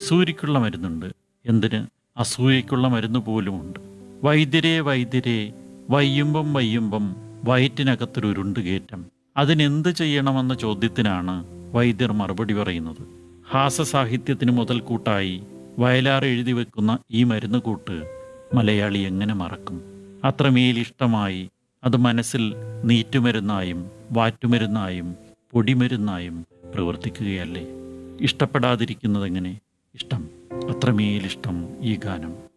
പിസൂരിക്കുള്ള മരുന്നുണ്ട് എന്തിന് അസൂയയ്ക്കുള്ള മരുന്ന് പോലുമുണ്ട് വൈദ്യരെ വൈദ്യരെ വയ്യുമ്പം വയ്യുമ്പം വയറ്റിനകത്തൊരു ഉരുണ്ടുകയറ്റം അതിനെന്ത് ചെയ്യണമെന്ന ചോദ്യത്തിനാണ് വൈദ്യർ മറുപടി പറയുന്നത് ഹാസസാഹിത്യത്തിന് മുതൽക്കൂട്ടായി വയലാർ എഴുതി വെക്കുന്ന ഈ മരുന്ന് കൂട്ട് മലയാളി എങ്ങനെ മറക്കും അത്രമേൽ ഇഷ്ടമായി അത് മനസ്സിൽ നീറ്റുമരുന്നായും വാറ്റുമരുന്നായും പൊടിമരുന്നായും പ്രവർത്തിക്കുകയല്ലേ ഇഷ്ടപ്പെടാതിരിക്കുന്നതെങ്ങനെ ഇഷ്ടം അത്രമേലിഷ്ടം ഈ ഗാനം